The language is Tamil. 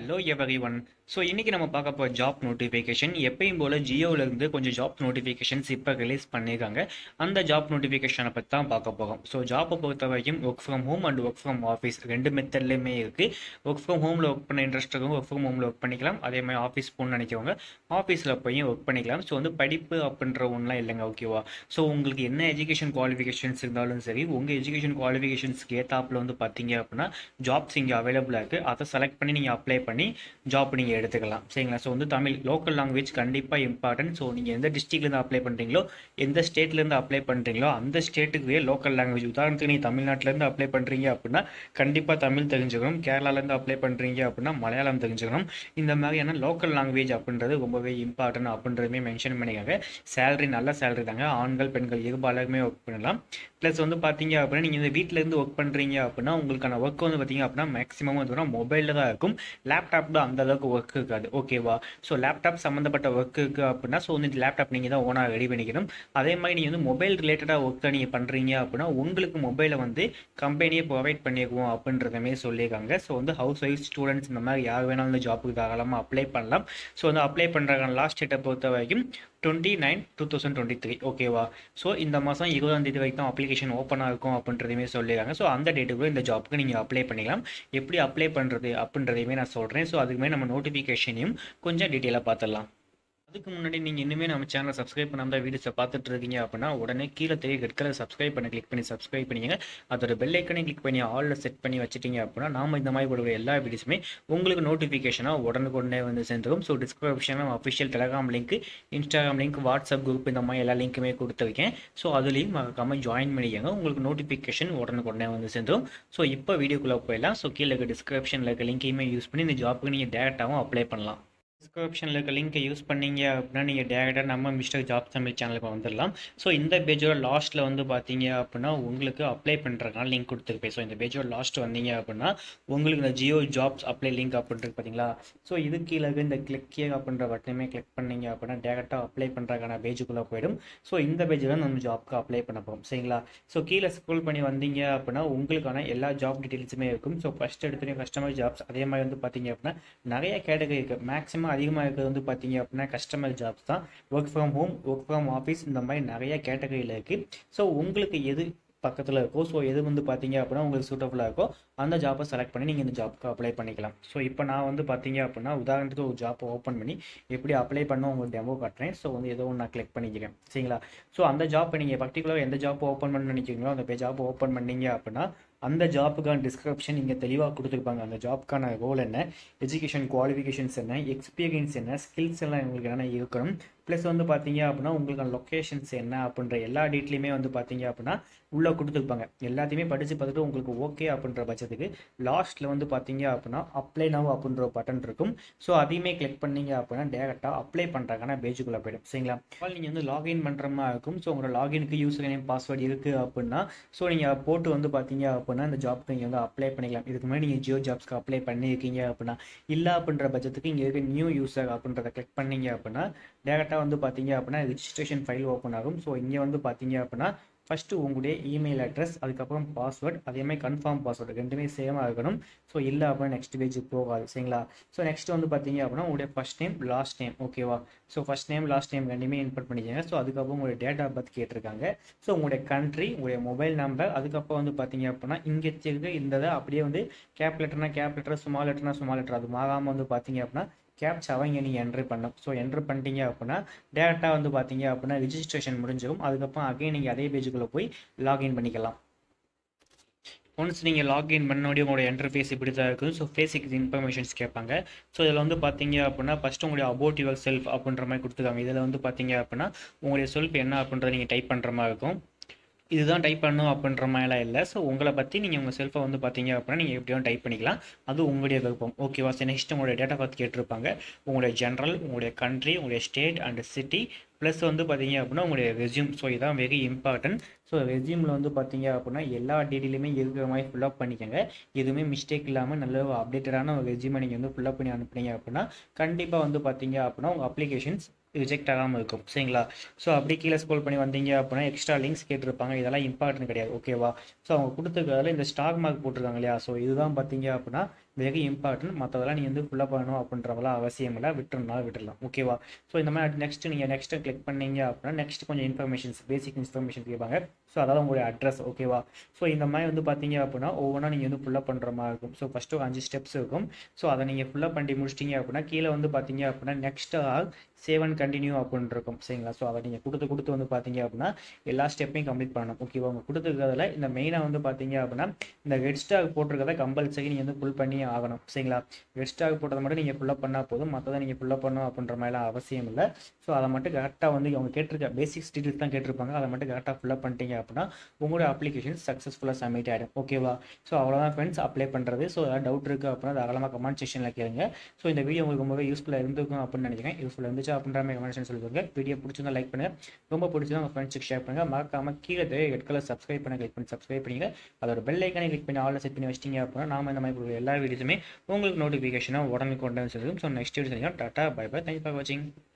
ஹலோ எவரி ஒன் ஸோ இன்றைக்கி நம்ம பார்க்க போகிற ஜாப் நோட்டிஃபிகேஷன் எப்பயும் போல் ஜியோவிலேருந்து கொஞ்சம் ஜாப் நோட்டிஃபிகேஷன்ஸ் இப்போ ரிலீஸ் பண்ணியிருக்காங்க அந்த ஜாப் நோட்டிஃபிகேஷனை பற்றி தான் பார்க்க போகிறோம் ஸோ ஜாப்பை பொறுத்த வரைக்கும் work from home and work from office ரெண்டு மெத்தட்லேயுமே இருக்குது ஒர்க் ஃப்ரம் ஹோமில் ஒர்க் பண்ண இன்ட்ரெஸ்ட் இருக்கும் ஒர்க் ஃப்ரம் ஹோமில் ஒர்க் பண்ணிக்கலாம் அதே மாதிரி ஆஃபீஸ் போகணும்னு நினைக்கிறவங்க ஆஃபீஸில் போய் ஒர்க் பண்ணிக்கலாம் ஸோ வந்து படிப்பு அப்படின்ற ஒன்றுலாம் இல்லைங்க ஓகேவா ஸோ உங்களுக்கு என்ன எஜுகேஷன் குவாலிஃபிகேஷன்ஸ் இருந்தாலும் சரி உங்கள் எஜுகேஷன் குவாலிஃபிகேஷன்ஸ்க்கு ஏத்தாப்பில் வந்து பார்த்தீங்க அப்படின்னா ஜாப்ஸ் இங்கே அவைலபிளாக இருக்குது அதை செலக்ட் பண்ணி நீங்கள் அப்ளை பண்ணி ஜாப் நீங்கள் எடுத்துக்கலாம் சரிங்களா ஸோ வந்து தமிழ் லோக்கல் லாங்குவேஜ் கண்டிப்பாக இம்பார்ட்டன்ட் ஸோ நீங்கள் எந்த டிஸ்ட்ரிக்ட்லேருந்து அப்ளை பண்ணுறீங்களோ எந்த ஸ்டேட்லேருந்து அப்ளை பண்ணுறீங்களோ அந்த ஸ்டேட்டுக்கு லோக்கல் லாங்குவேஜ் உதாரணத்துக்கு நீங்கள் தமிழ்நாட்டிலேருந்து அப்ளை பண்ணுறீங்க அப்படின்னா கண்டிப்பாக தமிழ் தெரிஞ்சுக்கணும் கேரளாலேருந்து அப்ளை பண்ணுறீங்க அப்படின்னா மலையாளம் தெரிஞ்சுக்கணும் இந்த மாதிரியான லோக்கல் லாங்குவேஜ் அப்படின்றது ரொம்பவே இம்பார்ட்டன்ட் அப்படின்றதுமே மென்ஷன் பண்ணிக்காங்க சேலரி நல்ல சேலரி தாங்க ஆண்கள் பெண்கள் இருபாலருமே ஒர்க் பண்ணலாம் ப்ளஸ் வந்து பார்த்தீங்க அப்படின்னா நீங்கள் இந்த வீட்டிலேருந்து ஒர்க் பண்ணுறீங்க அப்படின்னா உங்களுக்கான ஒர்க் வந்து பார்த்தீங்க அப்படின்னா மேக்ஸிமம் வந்து மொபைலில் தான் இருக்கும் லேப்டாப்பில் அந்த அளவுக்கு ஒர்க் இருக்காது ஓகேவா ஸோ லேப்டாப் சம்மந்தப்பட்ட ஒர்க் இருக்குது அப்படின்னா ஸோ வந்து லேப்டாப் நீங்கள் தான் ஓனாக ரெடி பண்ணிக்கணும் அதே மாதிரி நீங்கள் வந்து மொபைல் ரிலேட்டடாக ஒர்க்கை நீங்கள் பண்ணுறீங்க அப்படின்னா உங்களுக்கு மொபைலை வந்து கம்பெனியே ப்ரொவைட் பண்ணிக்குவோம் அப்படின்றதுமே சொல்லியிருக்காங்க ஸோ வந்து ஹவுஸ் ஒய்ஃப் ஸ்டூடெண்ட்ஸ் இந்த மாதிரி யார் வேணாலும் இந்த ஜாப்புக்கு தாராளமாக அப்ளை பண்ணலாம் ஸோ வந்து அப்ளை பண்ணுறாங்க லாஸ்ட் டேட்டை பொறுத்த வரைக்கும் twenty nine two thousand twenty three ஓகேவா ஸோ இந்த மாதம் இருபதாம் தேதி வரைக்கும் தான் அப்ளிகேஷன் ஓப்பனாக இருக்கும் அப்படின்றதையுமே சொல்லியிருக்காங்க ஸோ அந்த டேட்டுக்குள்ளே இந்த ஜாப்புக்கு நீங்கள் அப்ளை பண்ணிக்கலாம் எப்படி அப்ளை பண்ணுறது அப்படின்றதையுமே நான் சொல்கிறேன் ஸோ அதுக்குமே நம்ம நோட்டிஃபிகேஷனையும் கொஞ்சம் டீட்டெயிலாக பார்த்துடலாம் அதுக்கு முன்னாடி நீங்கள் இன்னுமே நம்ம சேனலை சப்ஸ்கிரைப் பண்ணாமல் வீடியோஸை பார்த்துட்டு இருக்கீங்க அப்படின்னா உடனே கீழே தெரிய ரெட் கலர் சப்ஸ்கிரைப் பண்ணி கிளிக் பண்ணி சப்ஸ்கிரைப் பண்ணிங்க அதோட பெல் ஐக்கனை கிளிக் பண்ணி ஆலில் செட் பண்ணி வச்சிட்டிங்க அப்படின்னா நாம இந்த மாதிரி போடுற எல்லா வீடியோஸுமே உங்களுக்கு நோட்டிஃபிகேஷனாக உடனுக்குடனே வந்து சேர்ந்துடும் ஸோ டிஸ்கிரிப்ஷனில் official Telegram link Instagram link WhatsApp group இந்த மாதிரி எல்லா லிங்க்குமே கொடுத்துருக்கேன் ஸோ அதுலேயும் மறக்காமல் ஜாயின் பண்ணிக்கோங்க உங்களுக்கு நோட்டிஃபிகேஷன் உடனுக்குடனே வந்து சேர்ந்துடும் ஸோ இப்போ வீடியோக்குள்ளே போயிடலாம் ஸோ கீழே இருக்க டிஸ்கிரிப்ஷனில் இருக்க லிங்கையுமே யூஸ் பண்ணி இந்த ஜாப்புக்கு நீங்கள் டேரெக்டாகவும் அப்ளை பண்ணலாம் டிஸ்கிரிப்ஷனில் இருக்க லிங்க்கை யூஸ் பண்ணீங்க அப்படின்னா நீங்கள் டேரெக்டாக நம்ம மிஸ்டர் ஜாப் தமிழ் சேனலுக்கு வந்துடலாம் ஸோ இந்த பேஜோட லாஸ்ட்டில் வந்து பார்த்தீங்க அப்படின்னா உங்களுக்கு அப்ளை பண்ணுறதுனால லிங்க் கொடுத்துருப்பேன் ஸோ இந்த பேஜோட லாஸ்ட் வந்தீங்க அப்படின்னா உங்களுக்கு இந்த ஜியோ ஜாப்ஸ் அப்ளை லிங்க் அப்படின்றது பார்த்தீங்களா ஸோ இது கீழே இருக்க இந்த கிளிக் கியர் அப்படின்ற பட்டனையுமே கிளிக் பண்ணீங்க அப்படின்னா டேரெக்டாக அப்ளை பண்ணுறதுக்கான பேஜுக்குள்ளே போயிடும் ஸோ இந்த பேஜில் தான் நம்ம ஜாப்க்கு அப்ளை பண்ண போகிறோம் சரிங்களா ஸோ கீழே ஸ்க்ரோல் பண்ணி வந்தீங்க அப்படின்னா உங்களுக்கான எல்லா ஜாப் டீட்டெயில்ஸுமே இருக்கும் ஸோ ஃபஸ்ட் எடுத்துகிட்டு கஸ்டமர் ஜாப்ஸ் அதே மாதிரி வந்து பார்த்தீங்க அப்படின்னா நிறைய கேட்டகரி இருக்குது மேக்ஸிமம் அதிகமாக இருக்கிறது வந்து பார்த்தீங்க அப்படின்னா கஸ்டமர் ஜாப்ஸ் தான் work from home work from office இந்த மாதிரி நிறைய கேட்டகரியில் இருக்குது ஸோ உங்களுக்கு எது பக்கத்தில் இருக்கோ ஸோ எது வந்து பார்த்தீங்க அப்படின்னா உங்களுக்கு சூட்டபுளாக இருக்கோ அந்த ஜாப்பை செலக்ட் பண்ணி நீங்கள் இந்த ஜாப்புக்கு அப்ளை பண்ணிக்கலாம் ஸோ இப்போ நான் வந்து பார்த்தீங்க அப்படின்னா உதாரணத்துக்கு ஒரு ஜாப்பை ஓப்பன் பண்ணி எப்படி அப்ளை பண்ண உங்களுக்கு டெமோ காட்டுறேன் ஸோ வந்து ஏதோ ஒன்று நான் கிளிக் பண்ணிக்கிறேன் சரிங்களா ஸோ அந்த ஜாப்பை நீங்கள் பர்டிகுலர் எந்த ஜாப் ஓப்பன் பண்ண நினைக்கிறீங்களோ அந்த ஜாப் ஓப்பன் பண்ணீங்க அப்படின்னா அந்த ஜாப்புக்கான டிஸ்கிரிப்ஷன் இங்கே தெளிவாக கொடுத்துருப்பாங்க அந்த ஜாப்புக்கான ரோல் என்ன எஜுகேஷன் குவாலிஃபிகேஷன்ஸ் என்ன எக்ஸ்பீரியன்ஸ் என்ன ஸ்கில்ஸ் எல்லாம் உங்களுக்கு என்ன இருக்கணும் ப்ளஸ் வந்து பார்த்தீங்க அப்படின்னா உங்களுக்கான லொக்கேஷன்ஸ் என்ன அப்படின்ற எல்லா டீட்லையுமே வந்து பார்த்தீங்க அப்படின்னா உள்ளே கொடுத்துருப்பாங்க எல்லாத்தையுமே படித்து பார்த்துட்டு உங்களுக்கு ஓகே அப்படின்ற பட்சத்துக்கு லாஸ்ட்டில் வந்து பார்த்தீங்க அப்படின்னா அப்ளை நவ் அப்படின்ற ஒரு பட்டன் இருக்கும் ஸோ அதையுமே கிளிக் பண்ணீங்க அப்படின்னா டேரெக்டாக அப்ளை பண்ணுறதுக்கான பேஜுக்குள்ளே போயிடும் சரிங்களா நீங்கள் வந்து லாகின் பண்ணுற மாதிரி இருக்கும் ஸோ உங்களோட லாகினுக்கு யூசர் நேம் பாஸ்வேர்டு இருக்குது அப்படின்னா ஸோ நீங்கள் போட்டு வந்து பார்த்தீங்க அப்படின்னா இந்த ஜாப்க்கு நீங்கள் வந்து அப்ளை பண்ணிக்கலாம் இதுக்கு முன்னாடி நீங்கள் ஜியோ ஜாப்ஸ்க்கு அப்ளை பண்ணியிருக்கீங்க அப்படின்னா இல்லை அப்படின்ற பட்சத்துக்கு இங்கே இருக்க நியூ யூசர் அப்படின்றத கிளிக் பண்ணீங்க அப்படின்னா டேரெக்டாக வந்து பார்த்தீங்க அப்படின்னா ரிஜிஸ்ட்ரேஷன் ஃபைல் ஓப்பன் ஆகும் ஸோ இங்கே வந்து பார்த்தீங்க அப்படின்னா ஃபஸ்ட்டு உங்களுடைய இமெயில் அட்ரஸ் அதுக்கப்புறம் பாஸ்வேர்ட் அதேமாதிரி கன்ஃபார்ம் பாஸ்வேர்டு ரெண்டுமே சேமாக இருக்கணும் ஸோ இல்லை அப்படின்னா நெக்ஸ்ட் பேஜுக்கு போகாது சரிங்களா ஸோ நெக்ஸ்ட் வந்து பார்த்தீங்க அப்படின்னா உங்களுடைய ஃபஸ்ட் நேம் லாஸ்ட் நேம் ஓகேவா so first name last name ரெண்டுமே இன்புட் பண்ணிக்கோங்க ஸோ அதுக்கப்புறம் உங்களுடைய டேட் ஆஃப் பர்த் கேட்டிருக்காங்க ஸோ உங்களுடைய கண்ட்ரி உங்களுடைய மொபைல் நம்பர் அதுக்கப்புறம் வந்து பார்த்தீங்க அப்படின்னா இங்கே இருக்க இந்த அப்படியே வந்து கேப் லெட்டர்னா கேப் லெட்டர் ஸ்மால் லெட்டர்னா ஸ்மால் லெட்டர் அது மாறாமல் வந்து பார்த்தீங்க அப்படின்னா கேப்சாவை இங்கே நீங்கள் என்ட்ரு பண்ணும் ஸோ என்ட்ரு பண்ணிட்டீங்க அப்படின்னா டேரெக்டாக வந்து பார்த்தீங்க அப்படின்னா ரிஜிஸ்ட்ரேஷன் முடிஞ்சிடும் அதுக்கப்புறம் அகைன் நீங்கள் அதே பேஜுக்குள்ளே போய் லாகின் பண்ணிக்கலாம் ஒன்ஸ் நீங்கள் லாகின் பண்ணோடய உங்களோட என்டர்ஃபேஸ் இப்படி தான் இருக்கும் ஸோ ஃபேஸிக் இன்ஃபர்மேஷன்ஸ் கேட்பாங்க ஸோ இதில் வந்து பார்த்தீங்க அப்படின்னா ஃபஸ்ட்டு உங்களுடைய அபவுட் யுவர் செல்ஃப் அப்படின்ற மாதிரி கொடுத்துருக்காங்க இதில் வந்து பார்த்தீங்க அப்படின்னா உங்களுடைய செல்ஃப் என்ன அப்படின்றத நீங்கள் டைப் பண்ணுற மாதிரி இருக்கும் இதுதான் டைப் பண்ணணும் அப்படின்ற மாதிரிலாம் இல்லை ஸோ உங்களை பற்றி நீங்கள் உங்கள் செல்ஃபை வந்து பார்த்தீங்க அப்படின்னா நீங்கள் எப்படியும் டைப் பண்ணிக்கலாம் அது உங்களுடைய விருப்பம் ஓகேவா சார் நெக்ஸ்ட் உங்களுடைய டேட்டா பார்த்து கேட்டிருப்பாங்க உங்களுடைய ஜென்ரல் உங்களுடைய கண்ட்ரி உங்களுடைய ஸ்டேட் அண்ட் சிட்டி ப்ளஸ் வந்து பார்த்தீங்க அப்படின்னா உங்களுடைய ரெஸ்யூம் ஸோ இதான் வெரி இம்பார்ட்டன்ட் ஸோ ரெஸ்யூமில் வந்து பார்த்தீங்க அப்படின்னா எல்லா டீட்டெயிலுமே இருக்கிற மாதிரி ஃபில்அப் பண்ணிக்கோங்க எதுவுமே மிஸ்டேக் இல்லாமல் நல்ல அப்டேட்டடான ஒரு ரெஸ்யூமை நீங்கள் வந்து ஃபில்அப் பண்ணி அனுப்புனீங்க அப்படின்னா கண்டிப்பாக வந்து பார்த்தீங்க அப்படின்னா உங்கள் அப்ளிகேஷன்ஸ் ரிஜெக்ட் ஆகாமல் இருக்கும் சரிங்களா ஸோ அப்படி கீழே ஸ்க்ரோல் பண்ணி வந்தீங்க அப்படின்னா எக்ஸ்ட்ரா லிங்க்ஸ் கேட்டிருப்பாங்க இதெல்லாம் இம்பார்ட்டன்ட் கிடையாது ஓகேவா ஸோ அவங்க கொடுத்துருக்கிறதுல இந்த ஸ்டாக் மார்க் போட்டிருக்காங்க இல்லையா ஸோ இதுதான் பார்த்தீங்க அப்படின்னா வெரி இம்பார்ட்டன்ட் மற்றதெல்லாம் நீ வந்து ஃபுல்லாக பண்ணணும் அப்படின்றவெல்லாம் அவசியம் இல்லை விட்டுறனால விட்டுடலாம் ஓகேவா ஸோ இந்த மாதிரி நெக்ஸ்ட் நீங்கள் நெக்ஸ்ட்டு கிளிக் பண்ணீங்க அப்படின்னா நெக்ஸ்ட் கொஞ்சம் இன்ஃபர்மேஷன்ஸ் பேசிக் இன்ஃபர்மேஷன் கேட்பாங்க ஸோ அதாவது உங்களுடைய அட்ரஸ் ஓகேவா ஸோ இந்த மாதிரி வந்து பார்த்தீங்க அப்படின்னா ஒவ்வொன்றா நீங்கள் வந்து ஃபுல்லாக பண்ணுற மாதிரி இருக்கும் ஸோ ஃபஸ்ட்டு ஒரு அஞ்சு ஸ்டெப்ஸ் இருக்கும் ஸோ அதை நீங்கள் ஃபுல்லாக பண்ணி முடிச்சிட்டிங்க அப்படின்னா கீழே வந்து பார்த்தீங்க அப்படின்னா நெக்ஸ்ட்டாக சேவ் அண்ட் கண்டினியூ அப்படின்னு இருக்கும் சரிங்களா ஸோ அதை நீங்கள் கொடுத்து கொடுத்து வந்து பார்த்தீங்க அப்படின்னா எல்லா ஸ்டெப்பையும் கம்ப்ளீட் பண்ணணும் ஓகேவா உங்கள் கொடுத்துருக்கிறதுல இந்த மெயினாக வந்து பார்த்தீங்க அப்படின்னா இந்த ரெட் ஸ்டாக் போட்டிருக்கிறத கம்பல்சரி நீங்கள் வந்து ஃபுல் பண்ணி ஆகணும் சரிங்களா ரெட் ஸ்டாக் போட்டதை மட்டும் நீங்கள் ஃபுல்லாக பண்ணால் போதும் மற்றதை நீங்கள் ஃபுல்லாக பண்ணணும் அப்படின்ற மாதிரிலாம் அவசியம் இல்லை ஸோ அதை மட்டும் கரெக்டாக வந்து அவங்க கேட்டிருக்க பேசிக்ஸ் டீட்டெயில்ஸ் தான் கேட்டிருப்பாங்க அதை மட்டும் கரெக்டாக ஃபுல்லாக பண்ணிட்டீங்க அப்படின்னா உங்களோட அப்ளிகேஷன் சக்ஸஸ்ஃபுல்லாக சப்மிட் ஆகிடும் ஓகேவா ஸோ அவ்வளோதான் ஃப்ரெண்ட்ஸ் அப்ளை பண்ணுறது ஸோ ஏதாவது டவுட் இருக்குது அப்படின்னா அது அகலமாக கமெண்ட் செக்ஷனில் கேளுங்க ஸோ இந்த வீடியோ உங்களுக்கு ரொம்பவே யூஸ்ஃபுல்லாக இருந்திருக்கும் அப்படின்னு நினைக்கிறேன் யூஸ்ஃபுல்லாக இருந்துச்சு அப்படின்ற மாதிரி கமெண்ட் செக்ஷன் சொல்லுவாங்க வீடியோ பிடிச்சிருந்தா லைக் பண்ணுங்கள் ரொம்ப பிடிச்சதா உங்கள் ஃப்ரெண்ட்ஸுக்கு ஷேர் பண்ணுங்கள் மறக்காம கீழே ரெட் கலர் சப்ஸ்கிரைப் பண்ண கிளிக் பண்ணி சப்ஸ்கிரைப் பண்ணிங்க அதோட பெல் ஐக்கானே கிளிக் பண்ணி ஆல்ல செட் பண்ணி வச்சிட்டிங்க அப்படின்னா நாம இந்த மாதிரி கொடுக்குற எல்லா வீடியோஸுமே உங்களுக்கு நோட்டிஃபிகேஷனாக உடனே கொண்டு வந்து சொல்லும் ஸோ நெக்ஸ்ட் வீடியோ டாட்டா பை பை தேங்க்யூ ஃபார் வாட்சிங்